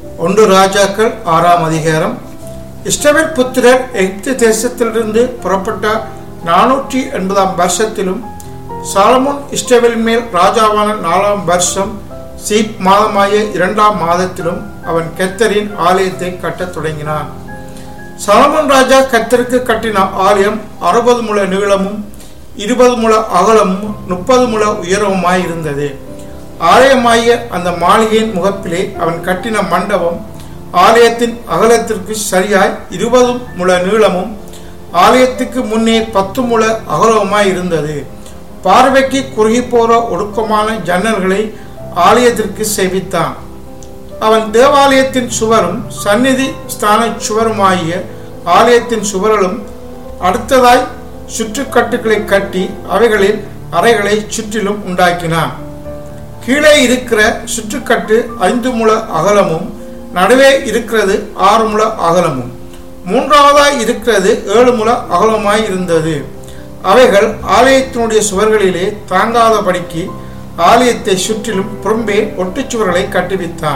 ஒன்று ராஜாக்கள் ஆறாம் அதிகாரம் இஸ்ரவேல் புத்திரர் எகிப்து தேசத்திலிருந்து புறப்பட்ட நானூற்றி எண்பதாம் வருஷத்திலும் சாலமோன் இஸ்ரவேல் மேல் ராஜாவான நாலாம் வருஷம் சீப் மாதமாய இரண்டாம் மாதத்திலும் அவன் கெத்தரின் ஆலயத்தை கட்டத் தொடங்கினான் சாலமோன் ராஜா கத்தருக்கு கட்டின ஆலயம் அறுபது முழ நீளமும் இருபது முழ அகலமும் முப்பது முழ உயரமுமாயிருந்தது ஆலயமாகிய அந்த மாளிகையின் முகப்பிலே அவன் கட்டின மண்டபம் ஆலயத்தின் அகலத்திற்கு சரியாய் இருபது முழ நீளமும் ஆலயத்துக்கு முன்னே பத்து முழ அகலவுமாய் இருந்தது பார்வைக்கு குறுகி போற ஒடுக்கமான ஜன்னல்களை ஆலயத்திற்கு செவித்தான் அவன் தேவாலயத்தின் சுவரும் சந்நிதி ஸ்தான சுவருமாகிய ஆலயத்தின் சுவர்களும் அடுத்ததாய் சுற்றுக்கட்டுகளை கட்டி அவைகளில் அறைகளை சுற்றிலும் உண்டாக்கினான் கீழே இருக்கிற சுற்றுக்கட்டு ஐந்து முழ அகலமும் நடுவே இருக்கிறது ஆறு முழ அகலமும் மூன்றாவதாய் இருக்கிறது ஏழு முழ அகலமாய் இருந்தது அவைகள் ஆலயத்தினுடைய சுவர்களிலே தாங்காதபடிக்கு ஆலயத்தை சுற்றிலும் புறம்பே ஒட்டுச்சுவர்களை கட்டுவித்தான்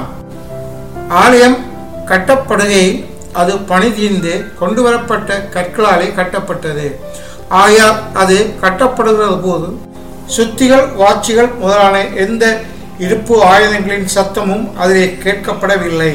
ஆலயம் கட்டப்படுகையில் அது பணிதீர்ந்து கொண்டு வரப்பட்ட கற்களாலே கட்டப்பட்டது ஆகையால் அது கட்டப்படுகிற போது சுத்திகள் வாட்சிகள் முதலான எந்த இருப்பு ஆயுதங்களின் சத்தமும் அதிலே கேட்கப்படவில்லை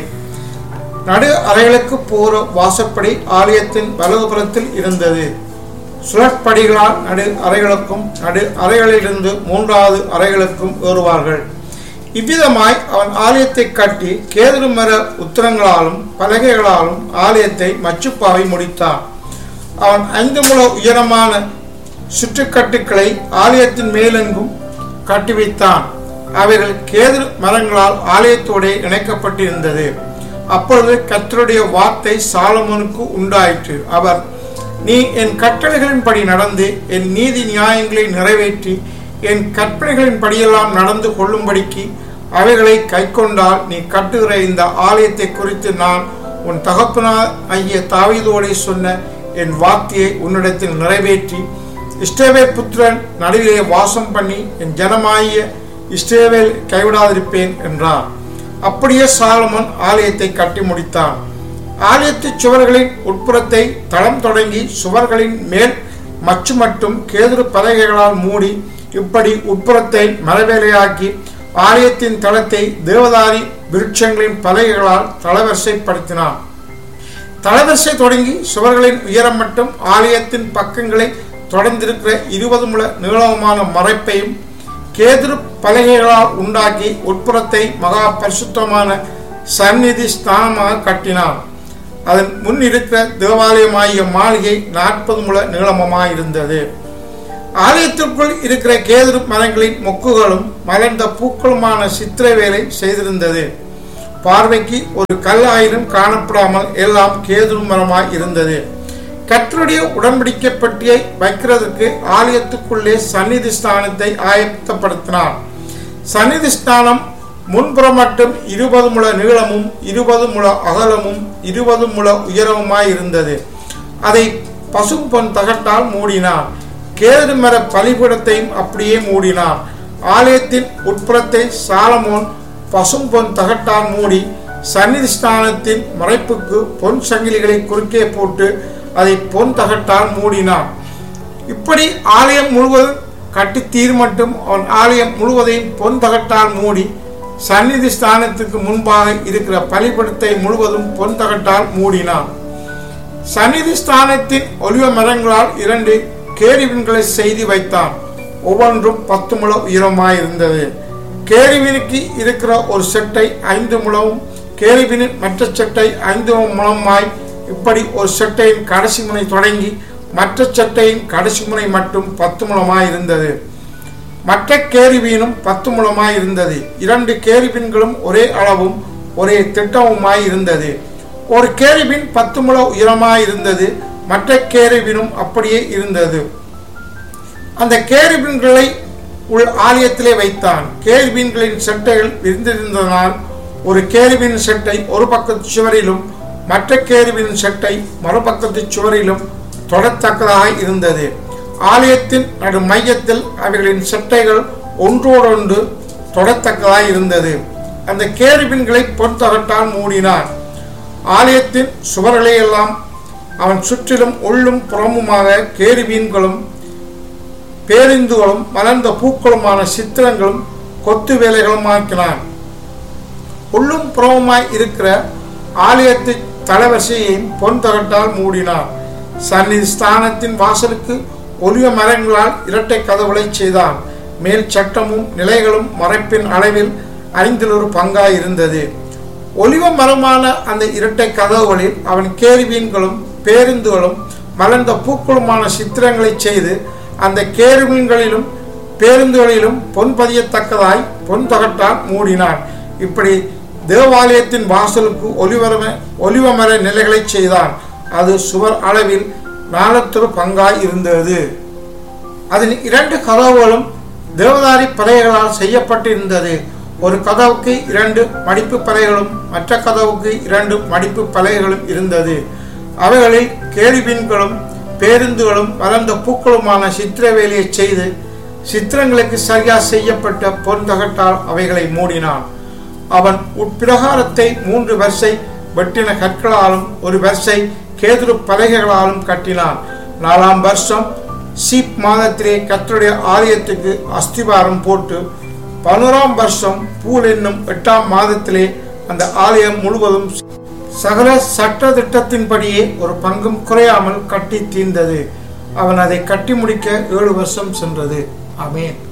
நடு அறைகளுக்கு போற வாசப்படி ஆலயத்தின் வலதுபுறத்தில் இருந்தது சுழற்படிகளால் நடு அறைகளுக்கும் நடு அறைகளிலிருந்து மூன்றாவது அறைகளுக்கும் ஏறுவார்கள் இவ்விதமாய் அவன் ஆலயத்தை கட்டி கேதுரு மர உத்தரங்களாலும் பலகைகளாலும் ஆலயத்தை மச்சுப்பாவை முடித்தான் அவன் ஐந்து முழ உயரமான சுற்றுக்கட்டுக்களை ஆலயத்தின் மேலெங்கும் கட்டி வைத்தான் அவைகள் கேது மரங்களால் ஆலயத்தோடு இணைக்கப்பட்டிருந்தது அப்பொழுது கத்தருடைய வார்த்தை சாலமோனுக்கு உண்டாயிற்று அவர் நீ என் கட்டளைகளின்படி நடந்து என் நீதி நியாயங்களை நிறைவேற்றி என் கற்பனைகளின் படியெல்லாம் நடந்து கொள்ளும்படிக்கு அவைகளை கைக்கொண்டால் நீ கட்டுகிற இந்த ஆலயத்தை குறித்து நான் உன் தகப்பனார் ஐய தாவீதோடே சொன்ன என் வார்த்தையை உன்னிடத்தில் நிறைவேற்றி இஸ்ரேவேல் புத்திரன் நடுவிலே வாசம் பண்ணி என் ஜனமாகிய இஸ்ரேவேல் கைவிடாதிருப்பேன் என்றார் அப்படியே சாலமன் ஆலயத்தை கட்டி முடித்தான் ஆலயத்து சுவர்களின் உட்புறத்தை தளம் தொடங்கி சுவர்களின் மேல் மச்சு மட்டும் கேதுரு பலகைகளால் மூடி இப்படி உட்புறத்தை மரவேலையாக்கி ஆலயத்தின் தளத்தை தேவதாரி விருட்சங்களின் பலகைகளால் தளவரிசைப்படுத்தினான் தளவரிசை தொடங்கி சுவர்களின் உயரம் மட்டும் ஆலயத்தின் பக்கங்களை தொடர்ந்திருக்கிற இருபது முழ நீளமான மறைப்பையும் கேதுரு பலகைகளால் உண்டாக்கி உட்புறத்தை மகா பரிசுத்தமான சந்நிதி ஸ்தானமாக கட்டினான் அதன் முன் இருக்கிற தேவாலயமாகிய மாளிகை நாற்பது முழ நீளமமாயிருந்தது ஆலயத்திற்குள் இருக்கிற கேதுரு மரங்களின் மொக்குகளும் மலர்ந்த பூக்களுமான சித்திரை வேலை செய்திருந்தது பார்வைக்கு ஒரு கல்லாயிரம் காணப்படாமல் எல்லாம் கேதுரு மரமாய் இருந்தது கத்தருடைய உடன்படிக்கை பட்டியை வைக்கிறதுக்கு ஆலயத்துக்குள்ளே சந்நிதி ஸ்தானத்தை ஆயத்தப்படுத்தினார் சந்நிதி ஸ்தானம் முன்புறம் மட்டும் இருபது முழ நீளமும் இருபது முழ அகலமும் இருபது முழ உயரமுமாய் இருந்தது அதை பசும் பொன் தகட்டால் மூடினார் கேது மர பலிபீடத்தையும் அப்படியே மூடினார் ஆலயத்தின் உட்புறத்தை சாலமோன் பசும் பொன் தகட்டால் மூடி சந்நிதி ஸ்தானத்தின் மறைப்புக்கு பொன் சங்கிலிகளை குறுக்கே போட்டு அதை பொன் தகட்டால் மூடினான் இப்படி ஆலயம் முழுவதும் கட்டி தீர் மட்டும் அவன் ஆலயம் முழுவதையும் பொன் தகட்டால் மூடி சந்நிதி ஸ்தானத்துக்கு முன்பாக இருக்கிற பலிபடத்தை முழுவதும் பொன் தகட்டால் மூடினான் சந்நிதி ஸ்தானத்தின் ஒலிவ மரங்களால் இரண்டு கேரிவின்களை செய்து வைத்தான் ஒவ்வொன்றும் பத்து முழ உயரமாயிருந்தது கேரிவினுக்கு இருக்கிற ஒரு செட்டை ஐந்து முழமும் கேரிவினின் மற்ற செட்டை ஐந்து முழமாய் இப்படி ஒரு செட்டையின் கடைசி முனை தொடங்கி மற்ற செட்டையின் கடைசி முனை மட்டும் பத்து முழமாய் இருந்தது மற்ற கேரிபீனும் பத்து முழமாய் இருந்தது இரண்டு கேரிபீன்களும் ஒரே அளவும் ஒரே திட்டமுமாய் இருந்தது ஒரு கேரிபின் பத்து முழ உயரமாய் இருந்தது மற்ற கேரிபினும் அப்படியே இருந்தது அந்த கேரிபின்களை உள் ஆலயத்திலே வைத்தான் கேரிபீன்களின் செட்டைகள் விரிந்திருந்ததனால் ஒரு கேரிபின் செட்டை ஒரு பக்கத்து சுவரிலும் மற்ற கேரிபின் செட்டை மறுபக்கத்து சுவரிலும் தொடத்தக்கதாக இருந்தது ஆலயத்தின் நடு மையத்தில் அவைகளின் செட்டைகள் ஒன்றோடொன்று தொடத்தக்கதாய் இருந்தது அந்த கேருபின்களை பொன் தகட்டால் மூடினான் ஆலயத்தின் சுவர்களை எல்லாம் அவன் சுற்றிலும் உள்ளும் புறமுமாக கேருபீன்களும் பேரிந்துகளும் மலர்ந்த பூக்களுமான சித்திரங்களும் கொத்து வேலைகளும் ஆக்கினான் உள்ளும் புறமுமாய் இருக்கிற ஆலயத்தை தலைவரிசையையும் பொன் தகட்டால் மூடினார் சந்நிதி ஸ்தானத்தின் வாசலுக்கு ஒலிவ மரங்களால் இரட்டை கதவுகளை செய்தான் மேல் சட்டமும் நிலைகளும் மறைப்பின் அளவில் ஐந்தில் ஒரு பங்காய் இருந்தது ஒலிவ மரமான அந்த இரட்டை கதவுகளில் அவன் கேருவீன்களும் பேருந்துகளும் மலர்ந்த பூக்களுமான சித்திரங்களை செய்து அந்த கேருவீன்களிலும் பேருந்துகளிலும் பொன் பதியத்தக்கதாய் பொன் தகட்டால் மூடினான் இப்படி தேவாலயத்தின் வாசலுக்கு ஒலிவரம ஒலிவமர நிலைகளை செய்தான் அது சுவர் அளவில் நாலத்தொரு பங்காய் இருந்தது அதில் இரண்டு கதவுகளும் தேவதாரி பறைகளால் செய்யப்பட்டிருந்தது ஒரு கதவுக்கு இரண்டு மடிப்பு பலைகளும் மற்ற கதவுக்கு இரண்டு மடிப்பு பலகைகளும் இருந்தது அவைகளில் கேலிபின்களும் பேருந்துகளும் வளர்ந்த பூக்களுமான சித்திரவேலியை செய்து சித்திரங்களுக்கு சரியா செய்யப்பட்ட பொன் தகட்டால் அவைகளை மூடினான் அவன் உட்பிரகாரத்தை மூன்று வரிசை வெட்டின கற்களாலும் ஒரு வரிசை கேதுரு பலகைகளாலும் கட்டினான் நாலாம் வருஷம் சீப் மாதத்திலே கத்தருடைய ஆலயத்துக்கு அஸ்திவாரம் போட்டு பதினோராம் வருஷம் பூல் என்னும் எட்டாம் மாதத்திலே அந்த ஆலயம் முழுவதும் சகல சட்ட திட்டத்தின்படியே ஒரு பங்கும் குறையாமல் கட்டி தீர்ந்தது அவன் அதை கட்டி முடிக்க ஏழு வருஷம் சென்றது ஆமென்